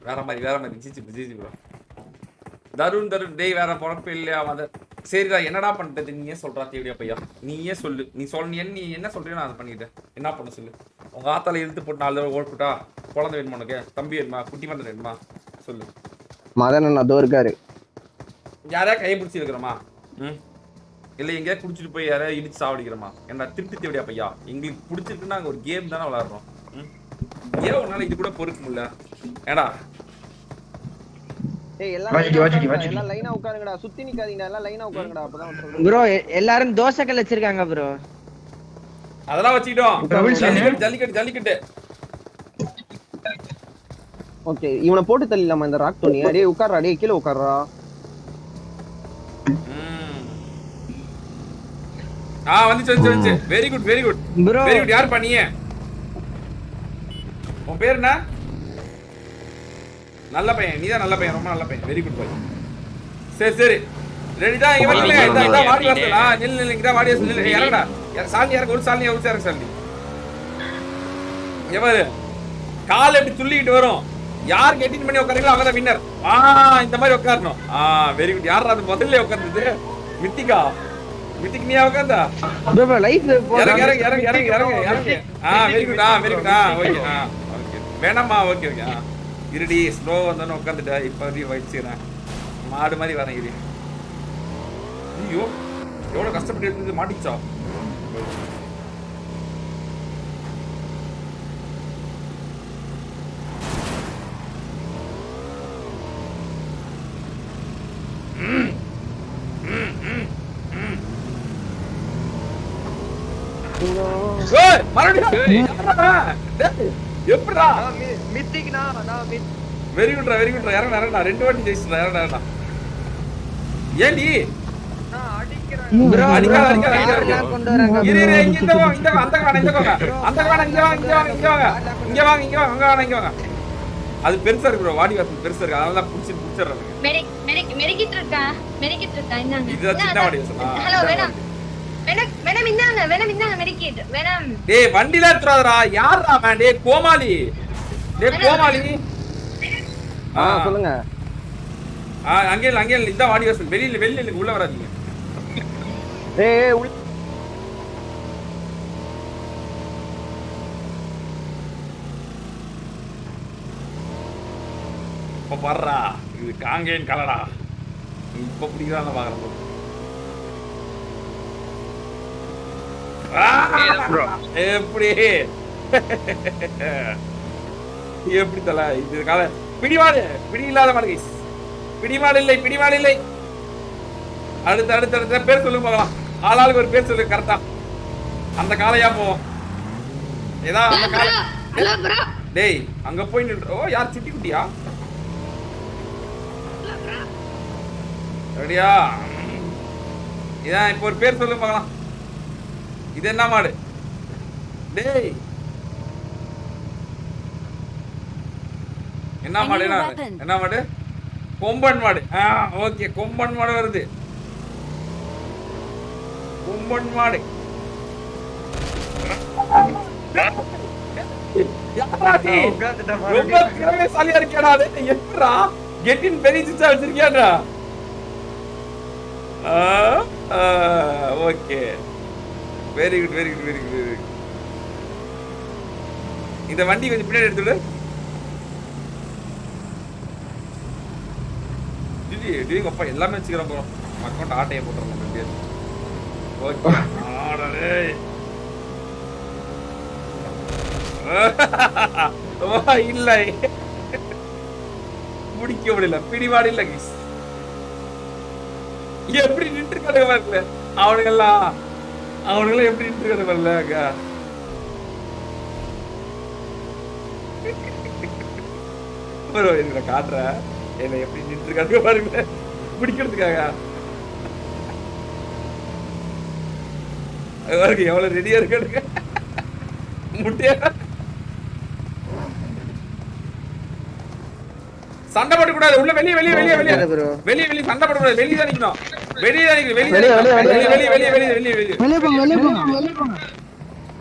வேற மாதிரி வேற மாதிரி GG GG bro Tarun Tarun டேய் வேற பொழப்பு இல்லையா மத சரிடா என்னடா பண்றது நீயே சொல்றா தேடியா பையா நீயே சொல்லு நீ சொல் நீ என்ன- நீ என்ன சொல்றியோ நான் அதை பண்ணிட்டேன் என்ன பண்ண சொல்லு உங்க ஆத்தால இழுத்து போட்டு நாலு தடவை ஓட்டுட்டா குழந்தை வேணுமா உனக்கு தம்பி வேணுமா குட்டி மந்தன் வேணுமா சொல்லு மதன் அதோ இருக்காரு யாரையா கையை பிடிச்சி இருக்கிறோமா ம் இல்லை எங்கேயா குடிச்சிட்டு போய் யாரையா இடிச்சு சாவடிக்கிறோமா என்ன திருப்பி தேவையா பையா எங்களுக்கு பிடிச்சிருக்குன்னா அங்கே ஒரு கேம் தானே விளாடுறோம் ம் ஏன் உன்னால இது கூட பொறுக்க முடியல ஏடா ஏய் எல்லாம் வாஜிடி, line ஆ வாஜிடி, உட்காருங்கடா, வாஜிடி. எல்லாம் லைனா உட்காருங்கடா சுத்தி நிக்காதீங்கடா எல்லாம் லைனா உட்காருங்கடா அப்பதான் ஒருத்தர் ப்ரோ எல்லாரும் தோசைக்கல் வச்சிருக்காங்க ப்ரோ அதெல்லாம் வச்சுக்கிட்டோம் Double chin. Jallikattu jallikattu jallikattu okay இவனை போட்டு தள்ளிடலாமா இந்த ராக் தோனி டேய் உட்கார்றா டேய் கீழே உட்கார்றா ம். ஆ வந்துச்சு வந்துச்சு வந்துச்சு very good very good bro very good யார் பண்ணிய உன் பேர் என்ன நல்ல பையன் நீதான் நல்ல பையன் ரொம்ப நல்ல பையன் வெரி குட் பாய் சரி சரி ரெடி தான் இங்க வந்து நில்லுங்க. இந்தா இந்தா வாடி வாசல் ஆ நில்லு நில்லு இங்க வாடி வாசல் நில்லு இறங்கடா யார் சாலி இறங்க ஒரு சாலி ஒரு சாரி சாலி எவரு கால் எப்படி துள்ளிக்கிட்டு வரும் யார் கெட்டின் பண்ணி உட்காரீங்களோ அவங்க தான் வின்னர் ஆ இந்த மாதிரி உட்காரணும் ஆ வெரி குட் யாரா அது முதல்ல உட்கார்ந்தது மித்திகா மித்திக் நீயா உட்கார்ந்தா ப்ரோ ப்ரோ லைஃப் இறங்க இறங்க இறங்க இறங்க இறங்க இறங்க ஆ வெரி குட் ஆ வெரி குட் ஆ ஓகே ஆ ஓகே வேணாம்மா ஓகே ஓகே ஆ இருடி ஸ்லோ வந்தோன்னு உட்காந்துட்டா இப்போ வரையும் வச்சுக்கிறேன் மாடு மாதிரி வரேன் இரு ஐயோ எவ்வளோ கஷ்டப்பட்டு எடுத்தது மாட்டிச்சா ஏய், மறுபடியும் யார்றா? டேய், எப்படிடா மித்திக்னா நான் மித் வெரி குட்ரா வெரி குட்ரா இறங்கடா இறங்கடா ரெண்டு வாட்டி ஜெயிச்சிடா இறங்கடா இறங்கடா ஏன்டி ப்ரோ அடிக்காத, அடிக்காத, அடிக்காத. கொண்டு வராங்க இரு இரு இங்க இந்த வாங்க இந்த வாங்க அந்த வாங்க இந்த வாங்க அந்த வாங்க இங்க வாங்க இங்க வாங்க இங்க வாங்க இங்க வாங்க இங்க வாங்க அங்க வாங்க இங்க வாங்க அது பெருசா இருக்கு ப்ரோ வாடி வாசல் பெருசா இருக்கு அதனால தான் புடிச்சு புடிச்சிடுறாங்க மெரி- மெரி- மெருகிட்டு இருக்கா மெருகிட்டு இருக்கா இந்தாங்க இதுதான் சின்ன வாடி வாசல் ஆ, ஹலோ சின்ன வேணாம் வாடி. வேணாம் வேணாம் இந்தாங்க வேணாம் இந்தாங்க மெருகிட்டு வேணாம் டேய் வண்டில எடுத்துறாதடா யாரா மேன் டேய் கோமாளி டேய் கோமாளி ஆ சொல்லுங்க ஆ அங்கே இல்ல அங்கே இல்ல இதான் வாடி வாசல் வெளியில வெளியில இல்ல, உள்ள வராதீங்க ஏய் ஏய், உள்ள இப்ப பாடுறா இது காங்கேயன் கலடா நீ இப்ப பிடிக்கிறான் பாக்குறேன் bro. ஆ! எப்படி எப்படி தல இது கால பிடிமாடு பிடி இல்லாத மாடு guys. பிடிமாடு இல்லை பிடிமாடு இல்லை அடுத்து அடுத்து அடுத்த பேர் சொல்லுங்க பார்க்கலாம் ஆளாளுக்கு ஒரு பேர் சொல்லு கரெக்டா அந்த காலையா போவோம் ஏதா அந்த காலை ஹலோ ப்ரோ டேய் அங்க போய் நின்று ஓ யார் சுட்டி குட்டியா ரெடியா இதான் இப்போ ஒரு பேர் சொல்லு பார்க்கலாம் இது என்ன மாடு டேய் என்ன மாடு என்ன என்ன மாடு கொம்பன் மாடு ஆ ஓகே கொம்பன் மாடு வருது கொம்பன் மாடு யாரா நீ? ரொம்ப திறமைசாலியா இருக்கியாடா அது எப்படா கெட்டின் பெரிய சிச்சா வச்சிருக்கியாடா okay very good very good very good very good இந்த வண்டி கொஞ்சம் பின்னாடி எடுத்துடு டிடி டிடி அப்பா எல்லாமே வச்சுக்கிறோம் ப்ரோ அக்கௌண்ட் ஆட்டையை போட்டுறோம் எப்படியாவது ஓகே ஆடே ஓ இல்லை முடிக்க முடியல பிடிபாடு இல்ல கிஸ் எப்படி நின்று இருக்கானுங்க பாருல அவனுங்கெல்லாம் அவனுங்கெல்லாம் எப்படி நின்று இருக்கானுங்க பாருல அக்கா ப்ரோ இதுல காட்டுறேன் என்ன எப்படி நின்று இருக்கானுங்க பாருங்க பிடிக்கிறதுக்காக அது பாருங்க எவ்வளவு ரெடியா இருக்கானுங்க முட்டையா சண்டை போட கூடாது உள்ள வெளிய வெளிய வெளிய வெளிய bro. வெளிய வெளிய சண்டை போட கூடாது வெளிய தான் நிக்கணும் வெளிய தான் நிக்கணும் வெளிய வெளிய, வெளிய, வெளிய வெளிய. வெளிய வெளிய வெளிய வெளிய வெளிய வெளியே போங்க வெளியே போங்க வெளியே போங்க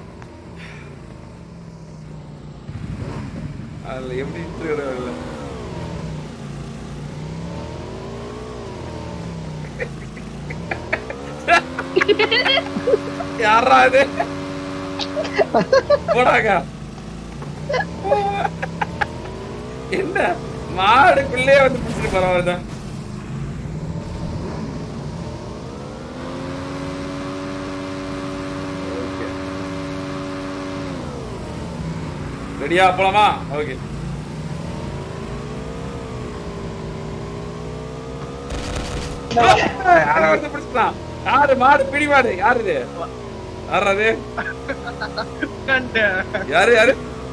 அதுல எப்படி இன்ட்ரு யாரா இது போடாங்க என்ன மாடுக்குள்ளே வந்து பிடிச்சிட்டு பரவாயில்ல ரெடியா போலாமா ஓகே யார வந்து பிடிச்சிட்டான் யாரு மாடு பிடி மாடு யாரு இது யாரா அது யாரு யாரு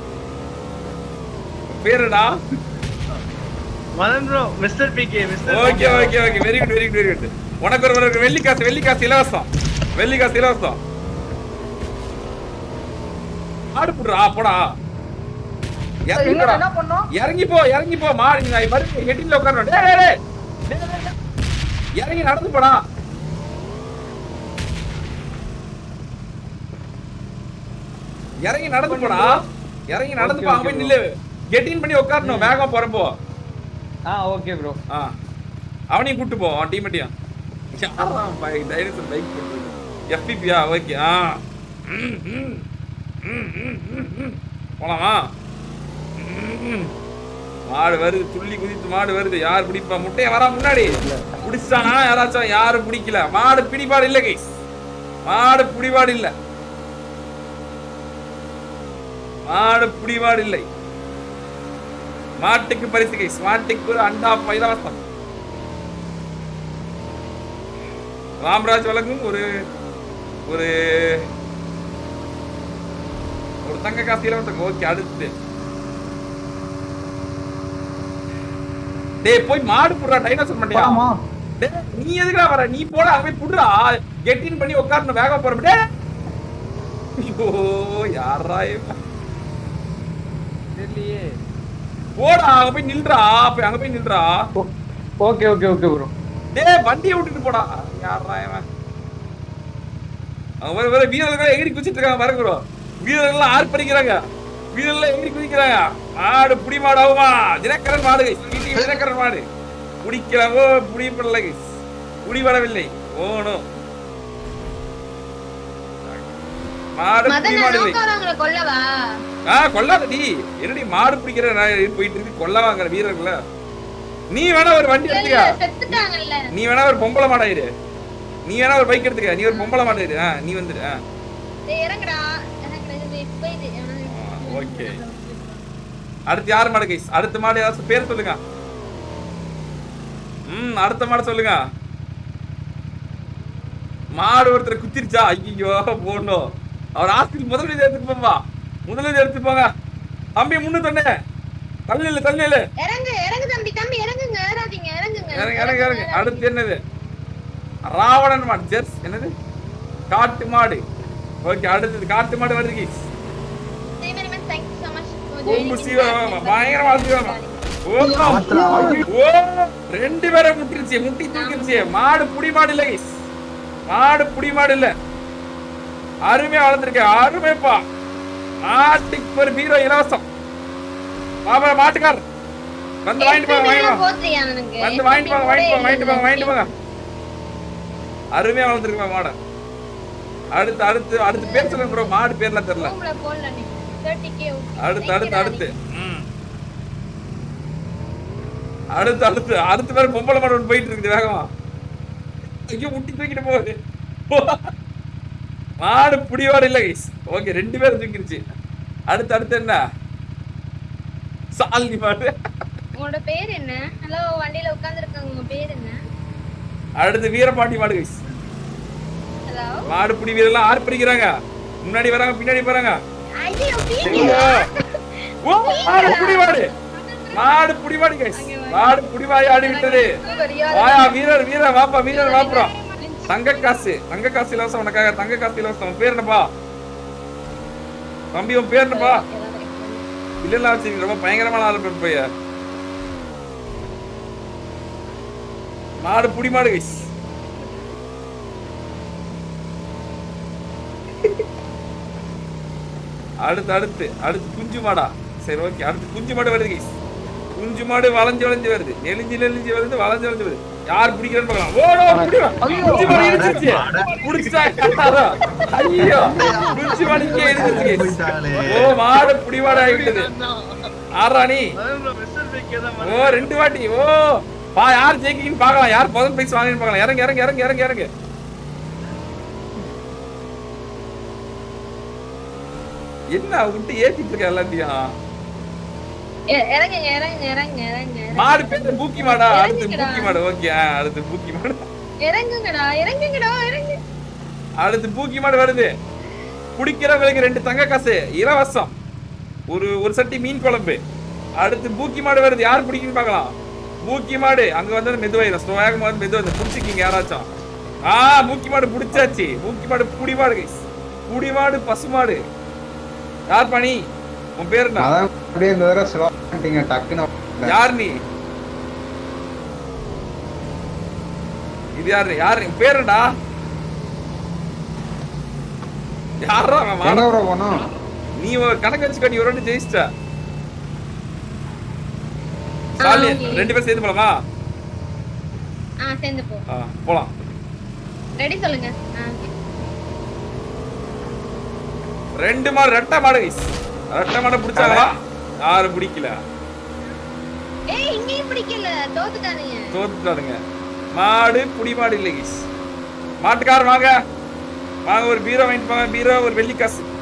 பேருடா Madan bro mister PK mister okay okay okay very good very good very good உனக்கு ஒரு ஒரு வெள்ளி காசு வெள்ளி காசு இலவசம் வெள்ளி காசு இலவசம் மாடு புடுறா போடா இறங்கி போடா. என்ன பண்ணோம் இறங்கி போ இறங்கி போ மாடு நான் வருது ஹெட்டிங்ல உட்காரணும் டேய் டேய், டேய். டேய், டேய், டேய். இறங்கி நடந்து போடா இறங்கி நடந்து போடா இறங்கி நடந்து போ அங்க போய் நில்லு கெட்டின் பண்ணி உட்காரணும் வேகமா போறப்போ ஆ ஓகே ப்ரோ ஆ அவனையும் கூட்டு போ அவன் டீமேட்டையும் யாராம் பைக் டைனோசர் பைக் போட்டு எஃபிபியா ஓகே ஆ ம், ம். ம், ம், ம், ம். போலாமா ம். மாடு வருது துள்ளி குதித்து மாடு வருது யார் பிடிப்பா முட்டைய வரா முன்னாடி பிடிச்சானா யாராச்சும் யாரும் பிடிக்கல மாடு பிடிபாடு இல்ல கைஸ் மாடு பிடிபாடு இல்ல மாடு பிடிபாடு இல்லை மாட்டுக்கு பரிசு கைஸ் மாட்டுக்கு ஒரு அண்டா இலவசம் ராம்ராஜ் வழங்கும் ஒரு ஒரு ஒரு தங்க காசு இலவசம் ஓகே அடுத்து டேய் போய் மாடு புடுறா டைனோசர் மண்டையா டேய் நீ எதுக்குடா வர நீ போடா அங்க போய் புடுறா கெட்டின் பண்ணி உட்காரணும் வேக போற டேய் ஐயோ யாரா இவன்? தெரியலையே போடா அங்க போய் நில்றா போய் அங்க போய் நில்றா ஓகே ஓகே ஓகே ப்ரோ டேய் வண்டியை விட்டுட்டு போடா யாரா இவன் அவன் வர வர வீரர்கள் எகிரி குச்சிட்டு இருக்காங்க பாருங்க bro. வீரர்கள்லாம் ஆர்ப்பரிக்கிறாங்க வீரர்கள் எகிரி குதிக்கிறாங்க மாடு புடி மாடு ஆகுமா தினக்கரன் மாடு guys. வீட்டுக்கு தினக்கரன் மாடு குடிக்கிறவோ புடிப்படல guys. குடிபடவில்லை ஓணும் மாடு புடி மதன் மாடு இல்லை நோக்காரவங்களை கொல்லவா ஆ கொல்லாதடி என்னடி மாடு பிடிக்கிற நான் போயிட்டு இருக்கு கொல்ல வாங்குற வீரர்கள நீ வேணா ஒரு வண்டி இல்ல, எடுத்துக்க இல்ல, செத்துட்டாங்கல்ல நீ வேணா ஒரு பொம்பளை மாடாயிரு நீ வேணா ஒரு பைக் எடுத்துக்க நீ ஒரு பொம்பளை மாடாயிரு ஆ நீ வந்துரு ஆ டேய் இறங்குடா இறங்குடா இது இப்ப இது ஓகே அடுத்து யார் மாடு கைஸ் அடுத்த மாடு யாராச்சும் பேர் சொல்லுங்க ம் அடுத்த மாடு சொல்லுங்க மாடு ஒருத்தர் குத்திருச்சா ஐயோ போடணும் அவர் ஹாஸ்பிட்டல் முதலுதவி எடுத்துட்டு போம்பா முதலுதவி எடுத்து போங்க தம்பி முன்னு தொண்ணே தள்ளி இல்ல தள்ளி இல்ல இறங்கு இறங்கு தம்பி தம்பி இறங்குங்க ஏறாதீங்க இறங்குங்க இறங்க இறங்க இறங்க அடுத்து என்னது ராவணன் மாடு ஜெர்ஸ் என்னது காட்டு மாடு ஓகே அடுத்தது காட்டு மாடு வருது guys thank you so much for கொம்பு joining சீவம் in. பயங்கரமா சீவம் ஓ ஓ ரெண்டு பேரை முட்டிருச்சு முட்டி தூக்கிருச்சு மாடு புடி மாடு இல்ல guys. மாடு புடி மாடு இல்ல அருமையா வளர்ந்துருக்கு அருமைப்பா மாட்டுக்கு ஒரு பீரோ இலவசம் பாபா மாட்டுக்கார் வந்து வாங்கிட்டு போங்க வாங்கிட்டு எல்லாம் போங்க போத்தியா எனக்கு? வந்து வாங்கிட்டு போங்க வாங்கிட்டு போங்க வாங்கிட்டு போங்க வாங்கிட்டு போங்க அருமையா வளர்ந்துருக்கு மாடை அடுத்து அடுத்து அடுத்து பேர் சொல்லுங்க ப்ரோ மாடு பேர்லாம் தெரியல ரூம்ல போடல நீ 30k okay. அடுத்து Thank அடுத்து you, அடுத்து ம். அடுத்து அடுத்து அடுத்து வேற பொம்பளை மாடு ஒண்ணு போயிட்டு இருக்குது வேகமா ஐயோ முட்டி தூக்கிட்டு போகுது மாடு புடிவாடு இல்ல கைஸ் ஓகே ரெண்டு பேரும் தூக்கிருச்சு அடுத்து அடுத்து என்ன சாலினி மாடு உங்களோட பேர் என்ன ஹலோ வண்டியில உட்கார்ந்திருக்காங்க உங்க பேர் என்ன அடுத்து வீரபாண்டி மாடு கைஸ் ஹலோ மாடு புடி வீரெல்லாம் ஆறு பிடிக்கிறாங்க முன்னாடி வராங்க பின்னாடி போறாங்க ஐயோ ஐயோ. ஓ, மாடு புடிவாடு மாடு புடிவாடு கைஸ் மாடு புடிவாய் ஆடி விட்டது வாயா வீரர் வீரர் வாப்பா வீரர் வாப்புறோம் தங்க காசு தங்க காசு இலவசம் உனக்காக தங்க காசு இலவசம் உன் பேர் என்னப்பா தம்பி உன் பேர் என்னப்பா இல்ல வச்சு ரொம்ப பயங்கரமான ஆள் பேர் பைய மாடு புடி மாடு கைஸ் அடுத்து அடுத்து அடுத்து குஞ்சு மாடா சரி ஓகே அடுத்து குஞ்சு மாடு வருது கைஸ் குஞ்சு மாடு வளைஞ்சு வளைஞ்சு வருது நெலிஞ்சு நெலிஞ்சு வருது வளைஞ்சு வளைஞ்சு வருது யார் பிடிக்கிறேன்னு பார்க்கலாம் ஓடோ பிடிவா புடிச்சு மாடி இடிச்சிருச்சு புடிச்சிட்டாங்க ஐயோ புடிச்சு மாடி இங்கே இடிச்சிருச்சு ஓ மாடு புடிவாடு ஆகிவிட்டது ஆறா நீ ஓ ரெண்டு வாட்டி ஓ பா யார் ஜெயிக்கிங்கன்னு பார்க்கலாம் யார் முதல் பிரைஸ் வாங்கின்னு பார்க்கலாம் இறங்க இறங்க இறங்க இறங்க இறங்க என்ன விட்டு ஏத்திட்டு இருக்க எல்லாத்தையும் இ- இறங்குங்க இறங்குங்க இறங்குங்க இறங்குங்க மாடு பேரு பூக்கி மாடா அடுத்து இறங்குங்கடா. பூக்கி மாடு ஓகே அடுத்து பூக்கி மாடு இறங்குங்கடா இறங்குங்கடா இறங்கு அடுத்து பூக்கி மாடு வருது குடிக்கிறவங்களுக்கு ரெண்டு தங்க காசு இலவசம் ஒரு ஒரு சட்டி மீன் குழம்பு அடுத்து பூக்கி மாடு வருது யார் பிடிக்குன்னு பார்க்கலாம் பூக்கி மாடு அங்க வந்து மெதுவாயிரும் ஸ்லோயாக வந்து மெதுவாக பிடிச்சிக்கிங்க யாராச்சும் ஆ பூக்கி மாடு பிடிச்சாச்சு பூக்கி மாடு புடி மாடு கைஸ் புடி மாடு பசு மாடு யார் பணி உன் பேர் என்ன அதான் அப்படியே இந்த தடவை ஸ்லோ பண்ணிட்டீங்க டக்குன்னு யார் நீ இது யாரு யாரு உன் பேர் என்னடா யாரா அவன் எங்க மாடு? ப்ரோ போனோம் நீ ஒரு கணக்கு வச்சுக்கோ நீ ஒரு வாட்டி ஜெயிச்சிட்ட சாலி okay. ரெண்டு பேரும் சேர்ந்து போலாமா ஆ சேர்ந்து போ ஆ, போலாம் ரெடி சொல்லுங்க ஆ, okay. ரெண்டு மாடு ரெட்டை மாடு guys. ரெட்டை மாடை பிடிச்சாங்களா யாரும் பிடிக்கல ஏய் இங்கேயும் பிடிக்கல தோத்துட்டானுங்க தோத்துட்டானுங்க மாடு புடி மாடு இல்லை guys. மாட்டுக்காரர் வாங்க வாங்க ஒரு பீரோ வாங்கிட்டு போங்க பீரோ ஒரு வெள்ளி காசு